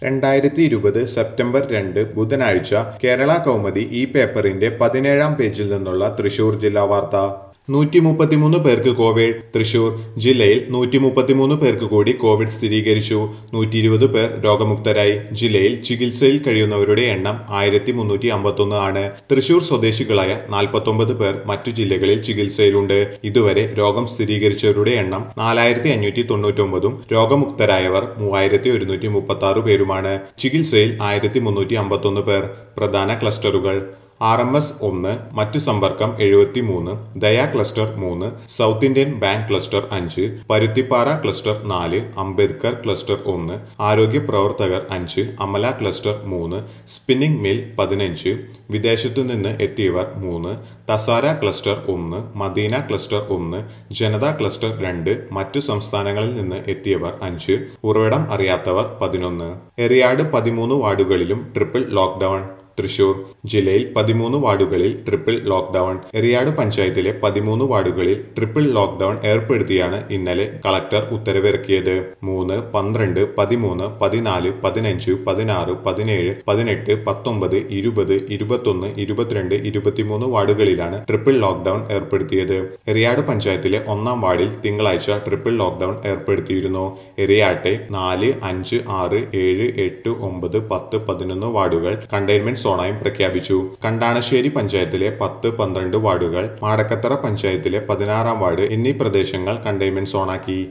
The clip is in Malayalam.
രണ്ടായിരത്തി ഇരുപത് സെപ്റ്റംബർ രണ്ട് ബുധനാഴ്ച കേരള കൗമുദി ഈ പേപ്പറിന്റെ പതിനേഴാം പേജിൽ നിന്നുള്ള തൃശൂർ ജില്ലാ വാർത്ത നൂറ്റി മുപ്പത്തിമൂന്ന് പേർക്ക് കോവിഡ് തൃശൂർ ജില്ലയിൽ നൂറ്റി മുപ്പത്തിമൂന്ന് പേർക്ക് കൂടി കോവിഡ് സ്ഥിരീകരിച്ചു നൂറ്റി ഇരുപത് പേർ രോഗമുക്തരായി ജില്ലയിൽ ചികിത്സയിൽ കഴിയുന്നവരുടെ എണ്ണം ആയിരത്തി മുന്നൂറ്റി അമ്പത്തൊന്ന് ആണ് തൃശൂർ സ്വദേശികളായ നാൽപ്പത്തൊമ്പത് പേർ മറ്റു ജില്ലകളിൽ ചികിത്സയിലുണ്ട് ഇതുവരെ രോഗം സ്ഥിരീകരിച്ചവരുടെ എണ്ണം നാലായിരത്തി അഞ്ഞൂറ്റി തൊണ്ണൂറ്റൊമ്പതും രോഗമുക്തരായവർ മൂവായിരത്തി ഒരുന്നൂറ്റി മുപ്പത്തി ആറ് പേരുമാണ് ചികിത്സയിൽ ആയിരത്തി മുന്നൂറ്റി അമ്പത്തൊന്ന് പേർ പ്രധാന ക്ലസ്റ്ററുകൾ ആർ എം എസ് ഒന്ന് മറ്റു സമ്പർക്കം എഴുപത്തി മൂന്ന് ദയ ക്ലസ്റ്റർ മൂന്ന് സൗത്ത് ഇന്ത്യൻ ബാങ്ക് ക്ലസ്റ്റർ അഞ്ച് പരുത്തിപ്പാറ ക്ലസ്റ്റർ നാല് അംബേദ്കർ ക്ലസ്റ്റർ ഒന്ന് ആരോഗ്യ പ്രവർത്തകർ അഞ്ച് അമല ക്ലസ്റ്റർ മൂന്ന് സ്പിന്നിംഗ് മിൽ പതിനഞ്ച് വിദേശത്തു നിന്ന് എത്തിയവർ മൂന്ന് തസാര ക്ലസ്റ്റർ ഒന്ന് മദീന ക്ലസ്റ്റർ ഒന്ന് ജനത ക്ലസ്റ്റർ രണ്ട് മറ്റു സംസ്ഥാനങ്ങളിൽ നിന്ന് എത്തിയവർ അഞ്ച് ഉറവിടം അറിയാത്തവർ പതിനൊന്ന് എറിയാട് പതിമൂന്ന് വാർഡുകളിലും ട്രിപ്പിൾ ലോക്ക്ഡൌൺ തൃശൂർ ജില്ലയിൽ പതിമൂന്ന് വാർഡുകളിൽ ട്രിപ്പിൾ ലോക്ക്ഡൌൺ എറിയാട് പഞ്ചായത്തിലെ പതിമൂന്ന് വാർഡുകളിൽ ട്രിപ്പിൾ ലോക്ക്ഡൌൺ ഏർപ്പെടുത്തിയാണ് ഇന്നലെ കളക്ടർ ഉത്തരവിറക്കിയത് മൂന്ന് പന്ത്രണ്ട് പതിമൂന്ന് പതിനാല് പതിനഞ്ച് പതിനാറ് പതിനേഴ് പതിനെട്ട് പത്തൊമ്പത് ഇരുപത് ഇരുപത്തൊന്ന് ഇരുപത്തിരണ്ട് ഇരുപത്തിമൂന്ന് വാർഡുകളിലാണ് ട്രിപ്പിൾ ലോക്ക്ഡൌൺ ഏർപ്പെടുത്തിയത് എറിയാട് പഞ്ചായത്തിലെ ഒന്നാം വാർഡിൽ തിങ്കളാഴ്ച ട്രിപ്പിൾ ലോക്ക്ഡൌൺ ഏർപ്പെടുത്തിയിരുന്നു എറിയാട്ടെ നാല് അഞ്ച് ആറ് ഏഴ് എട്ട് ഒമ്പത് പത്ത് പതിനൊന്ന് വാർഡുകൾ കണ്ടെയ്ൻമെന്റ് സോണായും പ്രഖ്യാപിച്ചു കണ്ടാണശ്ശേരി പഞ്ചായത്തിലെ പത്ത് പന്ത്രണ്ട് വാർഡുകൾ മാടക്കത്തറ പഞ്ചായത്തിലെ പതിനാറാം വാർഡ് എന്നീ പ്രദേശങ്ങൾ കണ്ടെയ്ൻമെന്റ് സോണാക്കി